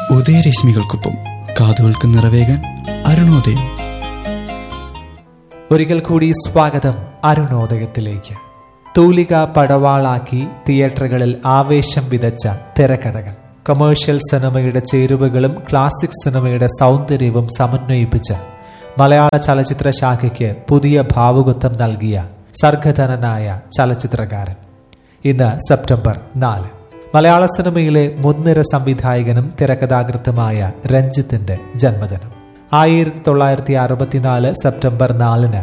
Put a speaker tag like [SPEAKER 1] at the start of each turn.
[SPEAKER 1] ഉദയരശ്മികൾക്കൊപ്പം കാതുകൾക്ക് നിറവേകാൻ അരുണോദയം
[SPEAKER 2] ഒരിക്കൽ കൂടി സ്വാഗതം അരുണോദയത്തിലേക്ക് തൂലിക പടവാളാക്കി തിയേറ്ററുകളിൽ ആവേശം വിതച്ച തിരക്കഥകൾ കൊമേഴ്ഷ്യൽ സിനിമയുടെ ചേരുവകളും ക്ലാസിക് സിനിമയുടെ സൗന്ദര്യവും സമന്വയിപ്പിച്ച് മലയാള ചലച്ചിത്ര ശാഖയ്ക്ക് പുതിയ ഭാവുകത്വം നൽകിയ സർഗധനനായ ചലച്ചിത്രകാരൻ ഇന്ന് സെപ്റ്റംബർ നാല് മലയാള സിനിമയിലെ മുൻനിര സംവിധായകനും തിരക്കഥാകൃത്തുമായ രഞ്ജിത്തിന്റെ ജന്മദിനം ആയിരത്തി തൊള്ളായിരത്തി അറുപത്തിനാല് സെപ്റ്റംബർ നാലിന്